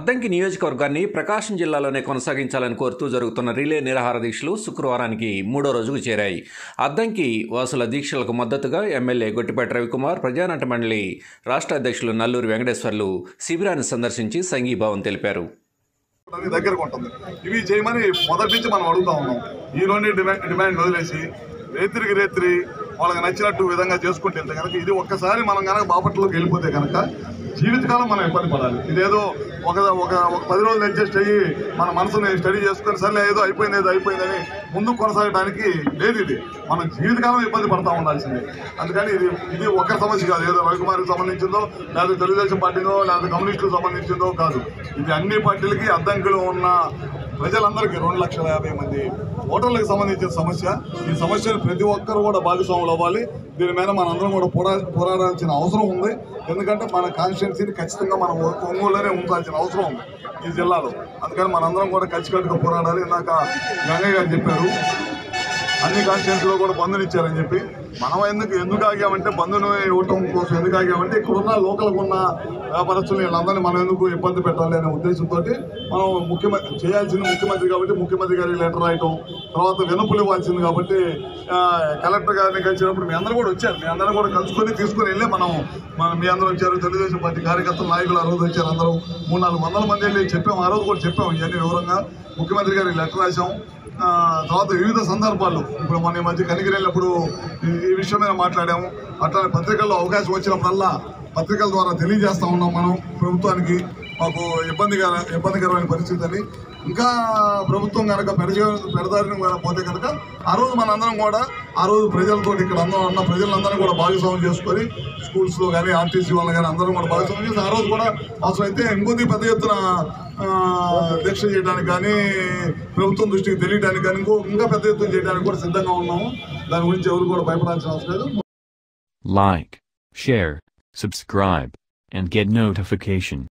అద్దంకి నియోజకవర్గాన్ని ప్రకాశం జిల్లాలోనే కొనసాగించాలని కోరుతూ జరుగుతున్న రిలే నిరాహార దీక్షలు శుక్రవారానికి మూడో రోజుకు చేరాయి అద్దంకి వాసుల దీక్షలకు మద్దతుగా ఎమ్మెల్యే గొట్టిపాటి రవికుమార్ ప్రజానాట మండలి రాష్ట్ర అధ్యక్షులు నల్లూరి వెంకటేశ్వర్లు శిబిరాన్ని సందర్శించి సంఘీభావం తెలిపారు దానికి దగ్గరకు ఉంటుంది ఇవి చేయమని మొదటి నుంచి మనం అడుగుతా ఉన్నాం ఈ రెండు డిమాండ్ డిమాండ్ వదిలేసి రేత్రికి రేత్రి వాళ్ళకి నచ్చినట్టు విధంగా చేసుకుంటే వెళ్తే కనుక ఇది ఒక్కసారి మనం కనుక బాపట్లోకి వెళ్ళిపోతే కనుక జీవితకాలం మనం ఇబ్బంది పడాలి ఇదేదో ఒక ఒక ఒక పది రోజులు అడ్జస్ట్ అయ్యి మన మనసుని స్టడీ చేసుకొని సరే ఏదో అయిపోయింది ఏదో అయిపోయిందని ముందు కొనసాగడానికి లేదు ఇది మనం జీవితకాలం ఇబ్బంది పడతా ఉండాల్సిందే అందుకని ఇది ఇది ఒక్క సమస్య కాదు ఏదో రవికుమార్కి సంబంధించిందో లేదా తెలుగుదేశం పార్టీలో లేదా కమ్యూనిస్టులకు సంబంధించిందో కాదు ఇది అన్ని పార్టీలకి అద్దంకిలో ఉన్న ప్రజలందరికీ రెండు లక్షల యాభై మంది ఓటర్లకు సంబంధించిన సమస్య ఈ సమస్యను ప్రతి ఒక్కరు కూడా భాగస్వాములు అవ్వాలి దీని మీద మనందరం కూడా పోరా పోరాడాల్సిన అవసరం ఉంది ఎందుకంటే మన కాన్స్టిట్యున్సీని ఖచ్చితంగా మనం ఒ- ఒంగోలులోనే ఉంచాల్సిన అవసరం ఉంది ఈ జిల్లాలో అందుకని మనందరం కూడా కలిసికట్టుగా పోరాడాలి ఇందాక గంగయ్య గారు చెప్పారు అన్ని కాన్స్టిట్యూన్సీలో కూడా బంధుని ఇచ్చారని చెప్పి మనం ఎందుకు ఎందుకు ఆగామంటే బంధుని ఇవ్వటం కోసం ఎందుకు ఆగామంటే ఇక్కడున్న లోకల్గా ఉన్న వ్యాపారస్తులు వీళ్ళందరినీ మనం ఎందుకు ఇబ్బంది పెట్టాలి అనే ఉద్దేశంతో మనం ముఖ్యమంత్రి చేయాల్సింది ముఖ్యమంత్రి కాబట్టి ముఖ్యమంత్రి గారికి లెటర్ రాయటం తర్వాత వినపులు ఇవ్వాల్సింది కాబట్టి ఆ, కలెక్టర్ గారిని కలిసినప్పుడు మీ అందరూ కూడా వచ్చారు మీ అందరూ కూడా కలుసుకొని తీసుకొని వెళ్ళి మనం మన మీ అందరూ వచ్చారు తెలుగుదేశం పార్టీ కార్యకర్తలు నాయకులు ఆ రోజు వచ్చారు అందరూ మూడు నాలుగు వందల మంది వెళ్ళి చెప్పాం ఆ రోజు కూడా చెప్పాం ఇవన్నీ వివరంగా ముఖ్యమంత్రి గారికి లెటర్ రాసాం ఆ, తర్వాత వివిధ సందర్భాల్లో ఇప్పుడు మొన్న ఈ మధ్య కనిగిరి వెళ్ళినప్పుడు ఈ- ఈ విషయం మీద మాట్లాడాము అట్లానే పత్రికల్లో అవకాశం వచ్చినప్పుడల్లా పత్రికల ద్వారా తెలియజేస్తా ఉన్నాం మనం ప్రభుత్వానికి మాకు ఇబ్బందికర ఇబ్బందికరమైన పరిస్థితి అని ఇంకా ప్రభుత్వం కనుక పెరజ పెడదారిని కనుక పోతే కనుక ఆ రోజు మనందరం కూడా ఆ రోజు ప్రజలతో ఇక్కడ అందరం ఉన్న ప్రజలందరం కూడా భాగస్వామ్యం చేసుకొని స్కూల్స్లో కానీ ఆర్టీసీ వాళ్ళు కానీ అందరం కూడా భాగస్వామ్యం చేసి ఆ రోజు కూడా అవసరమైతే ఇంకొద్ది పెద్ద ఎత్తున ఆ, దీక్ష చేయడానికి కానీ ప్రభుత్వం దృష్టికి తెలియడానికి కానీ ఇంకో ఇంకా పెద్ద ఎత్తున చేయడానికి కూడా సిద్ధంగా ఉన్నాము దాని గురించి ఎవరు కూడా భయపడాల్సిన అవసరం లేదు Like, share, subscribe, and get notification.